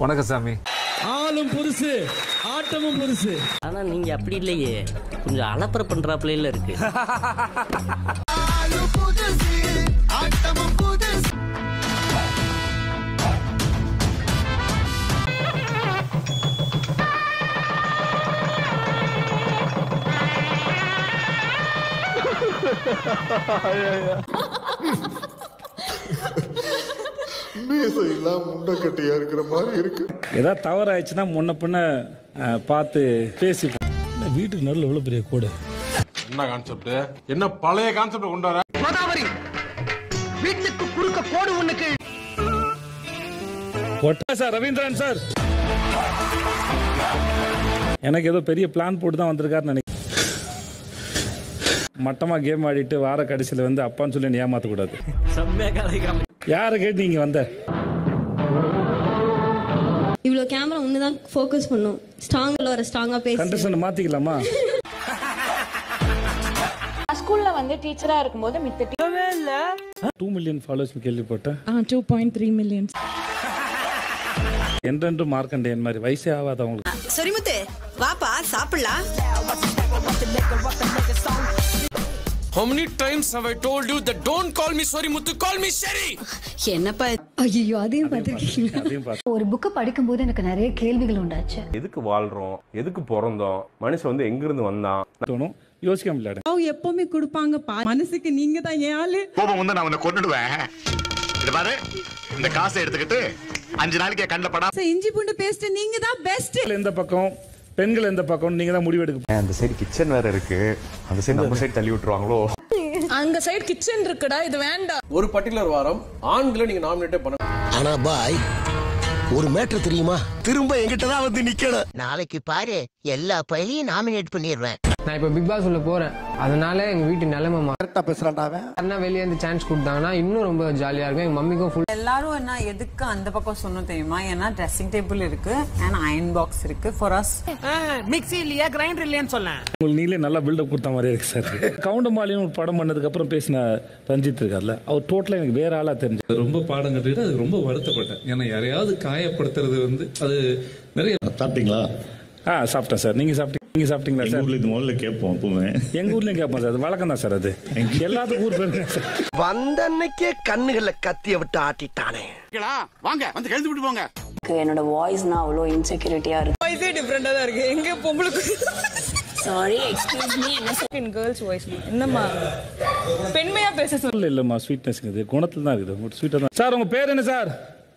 வணக்கம் சாமி ஆளும் புதுசு ஆட்டமும் புதுசு ஆனா நீங்க அப்படி இல்லையே கொஞ்சம் அலப்பற பண்றாப்புல இருக்கு மீசையெல்லாம் முண்டக்கட்டையா இருக்கிற மாதிரி இருக்கு ஏதாவது தவறாயிடுச்சுன்னா முன்ன பின்ன அஹ், பார்த்து பேசி வீட்டுக்கு நடுவில் எவ்வளவு பெரிய கோடு என்ன கான்செப்ட் என்ன பழைய கான்செப்ட் கொண்டு வர போட்டா சார் ரவீந்திரன் சார் எனக்கு ஏதோ பெரிய பிளான் போட்டு தான் வந்திருக்காருன்னு நினைக்கிறேன் மட்டமா கேம் ஆடிட்டு வார கடைசியில் வந்து அப்பான்னு சொல்லி என்னை ஏமாத்தக்கூடாது செம்மையா கலைக்காம யாரை கேட்டு நீங்க வந்த இவ்வளோ கேமரா ஒன்று தான் ஃபோக்கஸ் பண்ணும் ஸ்ட்ராங்கில் வர ஸ்ட்ராங்காக பேசி கண்டஸ்டன் மாத்திக்கலாமா ஸ்கூல்ல வந்து டீச்சரா இருக்கும்போது மித்த டூ மில்லியன் ஃபாலோவர்ஸ் கேள்விப்பட்டேன் டூ பாயிண்ட் த்ரீ மில்லியன் என்றென்று மார்க்கண்டேயன் மாதிரி வயசே ஆகாதவங்களுக்கு சொரிமுத்து வாப்பா சாப்பிடலாம் How many times have I told you that don't call me sorry Muthu, call me Sherry? என்னப்பா ஐயோ அதையும் பார்த்துருக்கீங்க அதையும் பார்த்து ஒரு புக்கை படிக்கும்போது எனக்கு நிறைய கேள்விகள் உண்டாச்சு எதுக்கு வாழ்றோம் எதுக்கு பிறந்தோம் மனுஷன் வந்து எங்கிருந்து வந்தான் தோணும் யோசிக்க முடியல எப்பவுமே கொடுப்பாங்க மனசுக்கு நீங்க தான் ஏன் ஆளு கோபம் வந்து நான் உன்னை கொண்டுடுவேன் இது பாரு இந்த காசை எடுத்துக்கிட்டு அஞ்சு நாளைக்கு கண்ணில் படா இஞ்சி பூண்டு பேஸ்ட் நீங்க தான் பெஸ்ட் எந்த பக்கம் பெண்கள் எந்த பக்கம் நீங்க தான் முடிவெடுக்க அந்த சைடு கிச்சன் வேற இருக்கு அந்த சைடு நம்ம சைடு தள்ளி விட்டுருவாங்களோ அங்க சைடு கிச்சன் இருக்குடா இது வேண்டாம் ஒரு பர்டிகுலர் வாரம் ஆண்களை நீங்க நாமினேட்டே பண்ண ஆனா பாய் ஒரு மேட்ரு தெரியுமா திரும்ப என்கிட்ட தான் வந்து நிக்கணும் நாளைக்கு பாரு எல்லா பையனையும் நாமினேட் பண்ணிடுவேன் நான் இப்ப பிக் பாஸ் உள்ள போறேன் அதனால எங்க வீட்டு நிலைமை கரெக்டா பேசுறான்டா அவன் வெளியே இருந்து சான்ஸ் கொடுத்தாங்கன்னா இன்னும் ரொம்ப ஜாலியா இருக்கும் எங்க மம்மிக்கும் ஃபுல் எல்லாரும் என்ன எதுக்கு அந்த பக்கம் சொன்னோம் தெரியுமா ஏன்னா ட்ரெஸ்ஸிங் டேபிள் இருக்கு அண்ட் அயன் பாக்ஸ் இருக்கு ஃபார் அஸ் மிக்ஸி இல்லையா கிரைண்டர் இல்லையான்னு சொல்லேன் உங்களுக்கு நீங்களே நல்லா பில்டப் கொடுத்த மாதிரி இருக்கு சார் கவுண்டமாலின்னு ஒரு படம் பண்ணதுக்கு அப்புறம் பேசின ரஞ்சித் இருக்கார்ல அவர் டோட்டலா எனக்கு வேற ஆளா தெரிஞ்சு ரொம்ப பாடம் கற்றுக்கிட்டு அது ரொம்ப வருத்தப்பட்டேன் ஏன்னா யாரையாவது காயப்படுத்துறது வந்து அது நிறைய சாப்பிட்டீங்களா ஆ சாப்பிட்டேன் சார் நீங்க சாப்பிட்டீங்க நீங்க சாப்பிட்டீங்களா சார் இது முதல்ல கேட்போம் எப்பவுமே எங்க ஊர்லயும் கேட்போம் சார் அது வழக்கம் தான் சார் அது எல்லாத்துக்கும் ஊர் பேருங்க சார் வந்த அன்னைக்கே கண்ணுகள்ல கத்திய விட்டு ஆட்டிட்டானே வாங்க வந்து கழுத்து விட்டு போங்க என்னோட வாய்ஸ்னா அவ்வளோ இன்செக்யூரிட்டியா இருக்கு வாய்ஸே டிஃப்ரெண்டா தான் இருக்கு எங்க பொம்பளுக்கு சாரி எக்ஸ்கியூஸ் மீ என்ன கேர்ள்ஸ் வாய்ஸ் என்னம்மா பெண்மையா பேச சொல்லு இல்ல இல்லம்மா ஸ்வீட்னஸ் இது குணத்துல தான் இருக்குது உங்க ஸ்வீட்டா தான் சார் உங்க பேர் என்ன சார்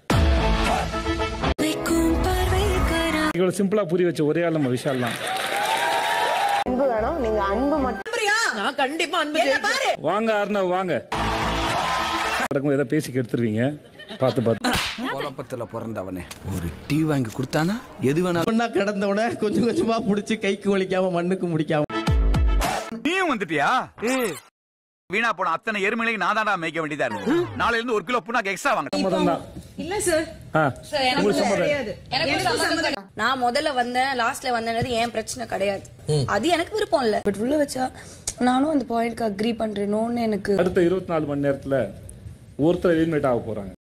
இவ்வளவு சிம்பிளா புரிய வச்ச ஒரே ஆள் நம்ம விஷால் தான் அன்பு வேணும் நீங்க அன்பு மட்டும் நான் கண்டிப்பா அன்பு பாரு வாங்க அருணவ் வாங்க நடக்கும் ஏதோ பேசி கெடுத்துருவீங்க பார்த்து பார்த்து குழப்பத்துல பிறந்தவனே ஒரு டீ வாங்கி கொடுத்தானா எது வேணாலும் ஒன்னா கிடந்தவன கொஞ்சம் கொஞ்சமா புடிச்சு கைக்கு வலிக்காம மண்ணுக்கு முடிக்காம நீயும் வந்துட்டியா வீணா போன அத்தனை எருமைகளையும் நான் தான்டா மேய்க்க வேண்டியதா இருக்கு நாளைல இருந்து ஒரு கிலோ புண்ணாக்கு எக்ஸ்ட்ரா வாங்க சம்மதம் தான் இல்ல சார் ஆ உங்களுக்கு சம்மதம் நான் முதல்ல வந்தேன் லாஸ்ட்ல வந்தேன்றது என் பிரச்சனை கிடையாது அது எனக்கு விருப்பம் இல்ல பட் உள்ள வச்சா நானும் அந்த பாயிண்ட்க்கு அக்ரி பண்றேனோன்னு எனக்கு அடுத்த இருபத்தி நாலு மணி நேரத்துல ஒருத்தர் எலிமினேட் ஆக போறாங்க